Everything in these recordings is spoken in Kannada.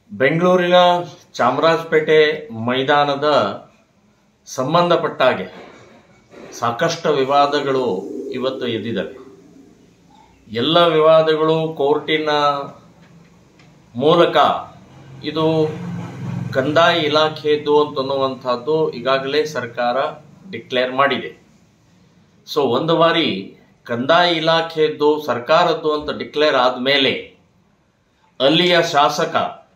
ಬೆಂಗಳೂರಿನ ಚಾಮರಾಜಪೇಟೆ ಮೈದಾನದ ಸಂಬಂಧಪಟ್ಟ ಹಾಗೆ ಸಾಕಷ್ಟು ವಿವಾದಗಳು ಇವತ್ತು ಎದ್ದಿದ್ದಾವೆ ಎಲ್ಲ ವಿವಾದಗಳು ಕೋರ್ಟಿನ ಮೂಲಕ ಇದು ಕಂದಾಯ ಇಲಾಖೆಯದ್ದು ಅಂತನ್ನುವಂಥದ್ದು ಈಗಾಗಲೇ ಸರ್ಕಾರ ಡಿಕ್ಲೇರ್ ಮಾಡಿದೆ ಸೊ ಒಂದು ಬಾರಿ ಕಂದಾಯ ಇಲಾಖೆಯದ್ದು ಸರ್ಕಾರದ್ದು ಅಂತ ಡಿಕ್ಲೇರ್ ಆದಮೇಲೆ ಅಲ್ಲಿಯ ಶಾಸಕ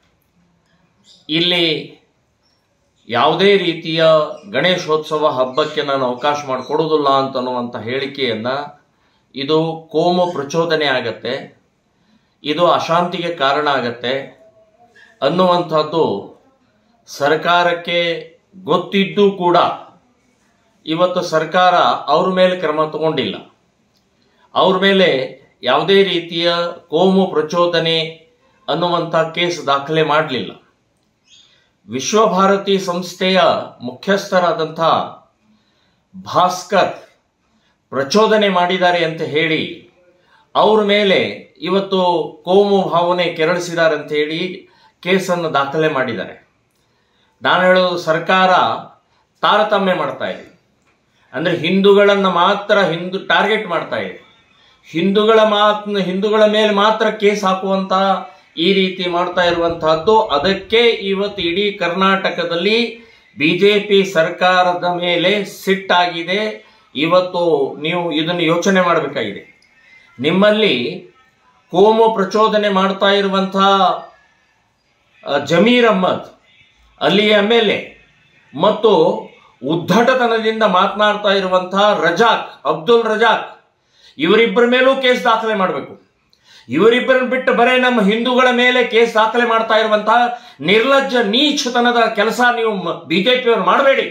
ಇಲ್ಲಿ ಯಾವುದೇ ರೀತಿಯ ಗಣೇಶೋತ್ಸವ ಹಬ್ಬಕ್ಕೆ ನಾನು ಅವಕಾಶ ಮಾಡಿಕೊಡೋದಿಲ್ಲ ಅಂತನ್ನುವಂಥ ಹೇಳಿಕೆಯನ್ನು ಇದು ಕೋಮು ಪ್ರಚೋದನೆ ಆಗತ್ತೆ ಇದು ಅಶಾಂತಿಗೆ ಕಾರಣ ಆಗತ್ತೆ ಅನ್ನುವಂಥದ್ದು ಸರ್ಕಾರಕ್ಕೆ ಗೊತ್ತಿದ್ದು ಕೂಡ ಇವತ್ತು ಸರ್ಕಾರ ಅವ್ರ ಮೇಲೆ ಕ್ರಮ ತಗೊಂಡಿಲ್ಲ ಅವ್ರ ಮೇಲೆ ಯಾವುದೇ ರೀತಿಯ ಕೋಮು ಪ್ರಚೋದನೆ ಅನ್ನುವಂಥ ಕೇಸ್ ದಾಖಲೆ ಮಾಡಲಿಲ್ಲ ವಿಶ್ವಭಾರತಿ ಸಂಸ್ಥೆಯ ಮುಖ್ಯಸ್ಥರಾದಂಥ ಭಾಸ್ಕರ್ ಪ್ರಚೋದನೆ ಮಾಡಿದ್ದಾರೆ ಅಂತ ಹೇಳಿ ಅವ್ರ ಮೇಲೆ ಇವತ್ತು ಕೋಮು ಭಾವನೆ ಕೆರಳಿಸಿದ್ದಾರೆ ಅಂತ ಹೇಳಿ ಕೇಸನ್ನು ದಾಖಲೆ ಮಾಡಿದ್ದಾರೆ ನಾನು ಹೇಳೋದು ಸರ್ಕಾರ ತಾರತಮ್ಯ ಮಾಡ್ತಾ ಇದೆ ಅಂದರೆ ಹಿಂದೂಗಳನ್ನು ಮಾತ್ರ ಹಿಂದೂ ಟಾರ್ಗೆಟ್ ಮಾಡ್ತಾ ಇದೆ ಹಿಂದೂಗಳ ಮಾತ್ ಹಿಂದೂಗಳ ಮೇಲೆ ಮಾತ್ರ ಕೇಸ್ ಹಾಕುವಂತ ಈ ರೀತಿ ಮಾಡ್ತಾ ಇರುವಂತಹದ್ದು ಅದಕ್ಕೆ ಇವತ್ತು ಇಡೀ ಕರ್ನಾಟಕದಲ್ಲಿ ಬಿಜೆಪಿ ಸರ್ಕಾರದ ಮೇಲೆ ಸಿಟ್ಟಾಗಿದೆ ಇವತ್ತು ನೀವು ಇದನ್ನು ಯೋಚನೆ ಮಾಡಬೇಕಾಗಿದೆ ನಿಮ್ಮಲ್ಲಿ ಕೋಮು ಪ್ರಚೋದನೆ ಮಾಡ್ತಾ ಇರುವಂತಹ ಅ, ಜಮೀರ್ ಅಹ್ಮದ್ ಅಲ್ಲಿಯ ಎಮ್ ಎಲ್ ಎ ಮತ್ತು ಉದ್ದಟತನದಿಂದ ಮಾತನಾಡ್ತಾ ಇರುವಂತಹ ರಜಾಕ್ ಅಬ್ದುಲ್ ರಜಾಕ್ ಇವರಿಬ್ಬರ ಮೇಲೂ ಕೇಸ್ ದಾಖಲೆ ಮಾಡಬೇಕು ಇವರಿಬ್ಬರನ್ನ ಬಿಟ್ಟು ಬರೇ ನಮ್ಮ ಹಿಂದೂಗಳ ಮೇಲೆ ಕೇಸ್ ದಾಖಲೆ ಮಾಡ್ತಾ ಇರುವಂತಹ ನಿರ್ಲಜ್ಜ ನೀಚತನದ ಕೆಲಸ ನೀವು ಬಿಜೆಪಿಯವರು ಮಾಡಬೇಡಿ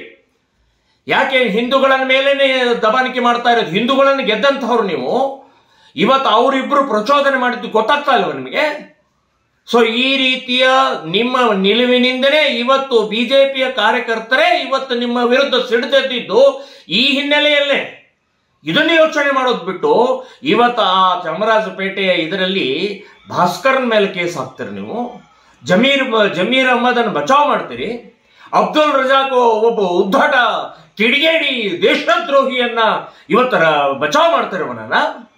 ಯಾಕೆ ಹಿಂದೂಗಳ ಮೇಲೇನೆ ದಬಾಣಿಕೆ ಮಾಡ್ತಾ ಇರೋದು ಹಿಂದೂಗಳನ್ನು ಗೆದ್ದಂಥವ್ರು ನೀವು ಇವತ್ತು ಅವರಿಬ್ಬರು ಪ್ರಚೋದನೆ ಮಾಡಿದ್ದು ಗೊತ್ತಾಗ್ತಾ ಇಲ್ವ ನಿಮಗೆ ಸೊ ಈ ರೀತಿಯ ನಿಮ್ಮ ನಿಲುವಿನಿಂದಲೇ ಇವತ್ತು ಬಿಜೆಪಿಯ ಕಾರ್ಯಕರ್ತರೇ ಇವತ್ತು ನಿಮ್ಮ ವಿರುದ್ಧ ಸಿಡಿದೆದ್ದಿದ್ದು ಈ ಹಿನ್ನೆಲೆಯಲ್ಲೇ ಇದನ್ನೇ ಯೋಚನೆ ಮಾಡೋದು ಬಿಟ್ಟು ಇವತ್ತು ಆ ಚಾಮರಾಜಪೇಟೆಯ ಇದರಲ್ಲಿ ಭಾಸ್ಕರನ್ ಮೇಲೆ ಕೇಸ್ ಹಾಕ್ತೀರಿ ನೀವು ಜಮೀರ್ ಜಮೀರ್ ಅಹ್ಮದ್ ಅನ್ನು ಬಚಾವ್ ಮಾಡ್ತೀರಿ ಅಬ್ದುಲ್ ರಜಾಕ್ ಒಬ್ಬ ಉದ್ದಾಟ ಕಿಡಿಗೇಡಿ ದೇಶದ್ರೋಹಿಯನ್ನ ಇವತ್ತು ರ- ಬಚಾವ್ ಮಾಡ್ತಾರೆ ಅವನನ್ನ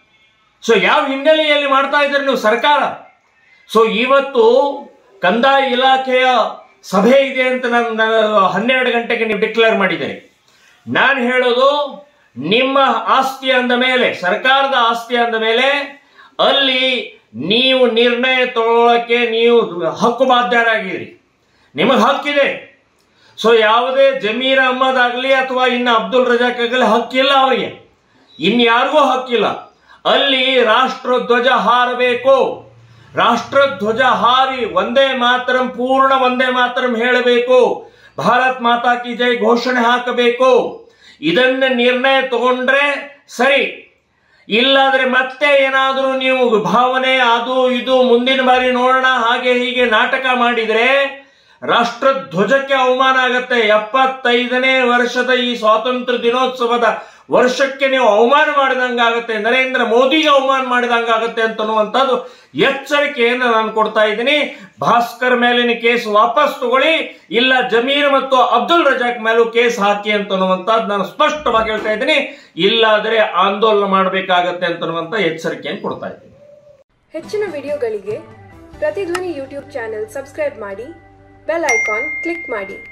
ಸೊ ಯಾವ ಹಿನ್ನೆಲೆಯಲ್ಲಿ ಮಾಡ್ತಾ ಇದ್ದಾರೆ ನೀವು ಸರ್ಕಾರ ಸೊ ಇವತ್ತು ಕಂದಾಯ ಇಲಾಖೆಯ ಸಭೆ ಇದೆ ಅಂತ ನಾನು ನಾನು ಹನ್ನೆರಡು ಗಂಟೆಗೆ ನೀವು ಡಿಕ್ಲೇರ್ ಮಾಡಿದ್ದೀರಿ ನಾನು ಹೇಳೋದು ನಿಮ್ಮ ಆಸ್ತಿ ಅಂದ ಮೇಲೆ ಸರ್ಕಾರದ ಆಸ್ತಿ ಅಂದ ಮೇಲೆ ಅಲ್ಲಿ ನೀವು ನಿರ್ಣಯ ತಗೊಳ್ಳೋಕೆ ನೀವು ಹಕ್ಕು ಬಾಧ್ಯರಾಗಿರಿ ನಿಮಗೆ ಹಕ್ಕಿದೆ ಸೊ ಯಾವುದೇ ಜಮೀರ್ ಅಹ್ಮದ್ ಆಗಲಿ ಅಥವಾ ಇನ್ನು ಅಬ್ದುಲ್ ರಜಾಕ್ ಆಗಲಿ ಹಕ್ಕಿಲ್ಲ ಅವರಿಗೆ ಇನ್ಯಾರಿಗೂ ಹಕ್ಕಿಲ್ಲ ಅಲ್ಲಿ ರಾಷ್ಟ್ರಧ್ವಜ ಹಾರಬೇಕು ರಾಷ್ಟ್ರಧ್ವಜ ಹಾರಿ ಒಂದೇ ಮಾತರಂ ಪೂರ್ಣ ಒಂದೇ ಮಾತರಂ ಹೇಳಬೇಕು ಭಾರತ್ ಮಾತಾ ಕಿ ಜೈ ಘೋಷಣೆ ಹಾಕಬೇಕು ಇದನ್ನ ನಿರ್ಣಯ ತಗೊಂಡ್ರೆ ಸರಿ ಇಲ್ಲಾದ್ರೆ ಮತ್ತೆ ಏನಾದರೂ ನೀವು ಭಾವನೆ ಅದು ಇದು ಮುಂದಿನ ಬಾರಿ ನೋಡೋಣ ಹಾಗೆ ಹೀಗೆ ನಾಟಕ ಮಾಡಿದ್ರೆ ರಾಷ್ಟ್ರಧ್ವಜಕ್ಕೆ ಅವಮಾನ ಆಗತ್ತೆ ಎಪ್ಪತ್ತೈದನೇ ವರ್ಷದ ಈ ಸ್ವಾತಂತ್ರ್ಯ ದಿನೋತ್ಸವದ ವರ್ಷಕ್ಕೆ ನೀವು ಅವಮಾನ ಮಾಡಿದಂಗಾಗತ್ತೆ ನರೇಂದ್ರ ಮೋದಿಗೆ ಅವಮಾನ ಮಾಡಿದಂಗಾಗತ್ತೆ ಅಂತನ್ನುವಂಥದ್ದು ಎಚ್ಚರಿಕೆಯನ್ನು ನಾನು ಕೊಡ್ತಾ ಇದ್ದೀನಿ ಭಾಸ್ಕರ್ ಮೇಲಿನ ಕೇಸ್ ವಾಪಸ್ ತಗೊಳ್ಳಿ ಇಲ್ಲ ಜಮೀರ್ ಮತ್ತು ಅಬ್ದುಲ್ ರಜಾಕ್ ಮೇಲೂ ಕೇಸ್ ಹಾಕಿ ಅಂತನ್ನುವಂಥದ್ದು ನಾನು ಸ್ಪಷ್ಟವಾಗಿ ಹೇಳ್ತಾ ಇದ್ದೀನಿ ಇಲ್ಲಾದರೆ ಆಂದೋಲನ ಮಾಡಬೇಕಾಗತ್ತೆ ಅಂತನ್ನುವಂಥ ಎಚ್ಚರಿಕೆಯನ್ನು ಕೊಡ್ತಾ ಇದ್ದೀನಿ ಹೆಚ್ಚಿನ ವಿಡಿಯೋಗಳಿಗೆ ಪ್ರತಿಧ್ವನಿ ಯೂಟ್ಯೂಬ್ ಚಾನೆಲ್ ಸಬ್ಸ್ಕ್ರೈಬ್ ಮಾಡಿ ಬೆಲ್ ಐಕಾನ್ ಕ್ಲಿಕ್ ಮಾಡಿ